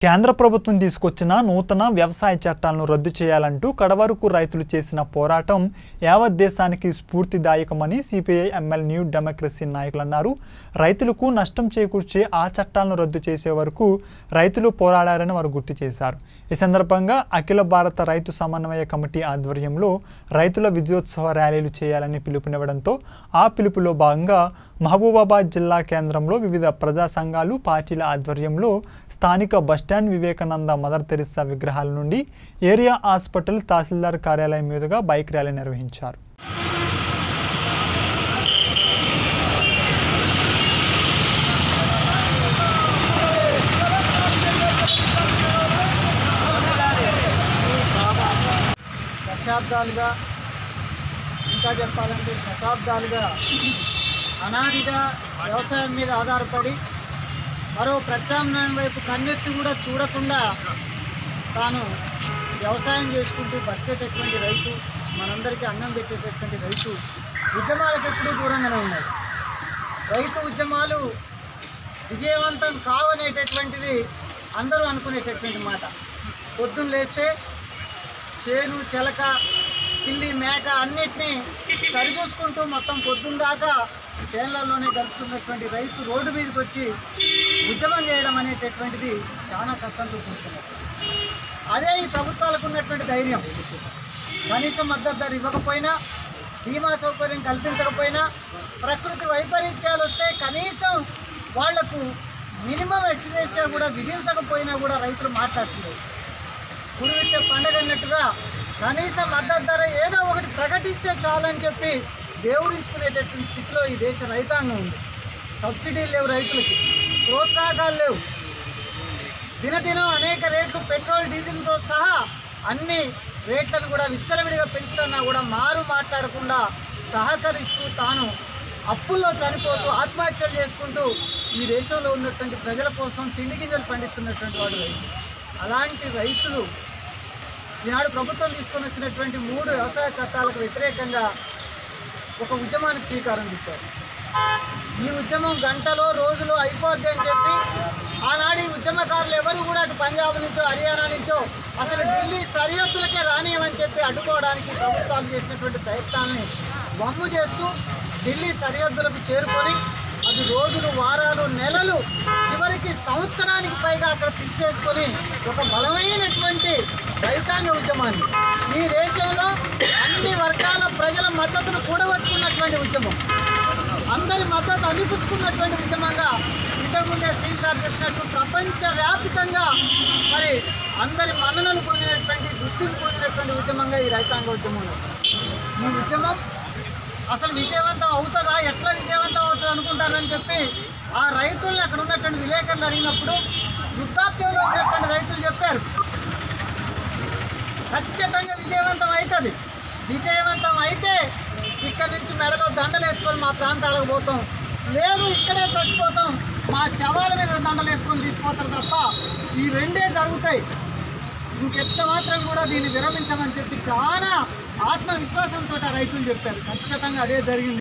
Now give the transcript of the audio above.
కేంద్ర ప్రభుత్వం తీసుకొచ్చిన నూతన వ్యవసాయ చట్టాలను రద్దు చేయాలంటూ కడవరకు రైతులు చేసిన పోరాటం యావత్ దేశానికి స్ఫూర్తిదాయకమని సిపిఐ ఎంఎల్ న్యూ డెమోక్రసీ నాయకులు అన్నారు రైతులకు నష్టం చేకూర్చే ఆ చట్టాలను రద్దు చేసే వరకు రైతులు పోరాడారని వారు గుర్తు చేశారు ఈ సందర్భంగా అఖిల భారత రైతు సమన్వయ కమిటీ ఆధ్వర్యంలో రైతుల విజయోత్సవ ర్యాలీలు చేయాలని పిలుపునివ్వడంతో ఆ పిలుపులో భాగంగా మహబూబాబాద్ జిల్లా కేంద్రంలో వివిధ ప్రజా సంఘాలు పార్టీల ఆధ్వర్యంలో స్థానిక బస్టాండ్ వివేకానంద మదర్ తెరిస్సా విగ్రహాల నుండి ఏరియా హాస్పిటల్ తహసీల్దార్ కార్యాలయం మీదుగా బైక్ ర్యాలీ నిర్వహించారు దశాబ్దాలుగా ఇంకా చెప్పాలంటే శతాబ్దాలుగా అనాదిగా వ్యవసాయం మీద ఆధారపడి మరో ప్రత్యామ్నాయం వైపు కన్నెత్తి కూడా చూడకుండా తాను వ్యవసాయం చేసుకుంటూ బతికేటటువంటి రైతు మనందరికీ అన్నం పెట్టేటటువంటి రైతు ఉద్యమాలకు ఎప్పుడూ దూరంగానే ఉన్నాయి రైతు ఉద్యమాలు విజయవంతం కావనేటటువంటిది అందరూ అనుకునేటటువంటి మాట పొద్దున్న లేస్తే చేను చెలక పిల్లి మేక అన్నిటినీ సరిచూసుకుంటూ మొత్తం పొద్దున్న దాకా చేనులలోనే గడుపుతున్నటువంటి రైతు రోడ్డు మీదకి వచ్చి ఉద్యమం చేయడం అనేటటువంటిది చాలా కష్టంతో కూడుకున్నది అదే ఈ ప్రభుత్వాలకు ఉన్నటువంటి ధైర్యం కనీస మద్దతు ధర ఇవ్వకపోయినా బీమా సౌకర్యం కల్పించకపోయినా ప్రకృతి వైపరీత్యాలు వస్తే కనీసం వాళ్లకు మినిమం ఎక్స్గ్రేషియా కూడా విధించకపోయినా కూడా రైతులు మాట్లాడుతున్నారు గురువిట్టే పండగ అన్నట్టుగా కనీస మద్దతు ధర ఏదో ఒకటి ప్రకటిస్తే చాలని చెప్పి దేవుడించుకునేటటువంటి స్థితిలో ఈ దేశ రైతాంగం ఉంది సబ్సిడీలు లేవు రైతులకి ప్రోత్సాహకాలు లేవు దినదినం అనేక రేట్లు పెట్రోల్ డీజిల్తో సహా అన్ని రేట్లను కూడా విచ్చలవిడిగా పెంచుతున్నా కూడా మారు మాట్లాడకుండా సహకరిస్తూ తాను అప్పుల్లో చనిపోతూ ఆత్మహత్యలు చేసుకుంటూ ఈ దేశంలో ఉన్నటువంటి ప్రజల కోసం తిండి గింజలు పండిస్తున్నటువంటి వాడు రైతు అలాంటి రైతులు ఈనాడు ప్రభుత్వం తీసుకొని వచ్చినటువంటి మూడు వ్యవసాయ చట్టాలకు వ్యతిరేకంగా ఒక ఉద్యమానికి శ్రీకారం చుట్టారు ఈ ఉద్యమం గంటలో రోజులో అయిపోద్ది అని చెప్పి ఆనాడు ఈ ఉద్యమకారులు ఎవరు కూడా అటు పంజాబ్ నుంచో హర్యానా నుంచో అసలు ఢిల్లీ సరిహద్దులకే రానియమని చెప్పి అడ్డుకోవడానికి ప్రభుత్వాలు చేసినటువంటి ప్రయత్నాన్ని వమ్ము చేస్తూ ఢిల్లీ సరిహద్దులకు చేరుకొని అది రోజులు వారాలు నెలలు చివరికి సంవత్సరానికి పైగా అక్కడ తీసుకేసుకొని ఒక బలమైనటువంటి రైతాంగ ఉద్యమాన్ని ఈ దేశంలో అన్ని వర్గాల ప్రజల మద్దతును కూడగట్టుకున్నటువంటి ఉద్యమం అందరి మద్దతు అందిపుచ్చుకున్నటువంటి ఉద్యమంగా ఇంతకుముందే శ్రీకారు చెప్పినట్టు ప్రపంచవ్యాప్తంగా మరి అందరి మన్ననలు పొందినటువంటి గుర్తింపు పొందినటువంటి ఉద్యమంగా ఈ రైతాంగ ఉద్యమం ఉంది. ఈ ఉద్యమం అసలు విజయవంతం అవుతుందా ఎట్లా విజయవంతం అవుతుంది అనుకుంటారని చెప్పి ఆ రైతుల్ని అక్కడ ఉన్నటువంటి విలేకరులు అడిగినప్పుడు వృద్ధాప్యంలో ఉన్నటువంటి రైతులు చెప్పారు ఖచ్చితంగా విజయవంతం అవుతుంది విజయవంతం అయితే ఇక్కడ నుంచి మెడలో దండలు వేసుకొని మా ప్రాంతాలకు పోతాం లేదు ఇక్కడే చచ్చిపోతాం మా శవాల మీద దండలు వేసుకొని తీసిపోతారు తప్ప ఈ రెండే జరుగుతాయి ఇంకెంత మాత్రం కూడా దీన్ని విరమించమని చెప్పి చాలా ఆత్మవిశ్వాసంతో ఆ రైతులు చెప్పారు ఖచ్చితంగా అదే జరిగింది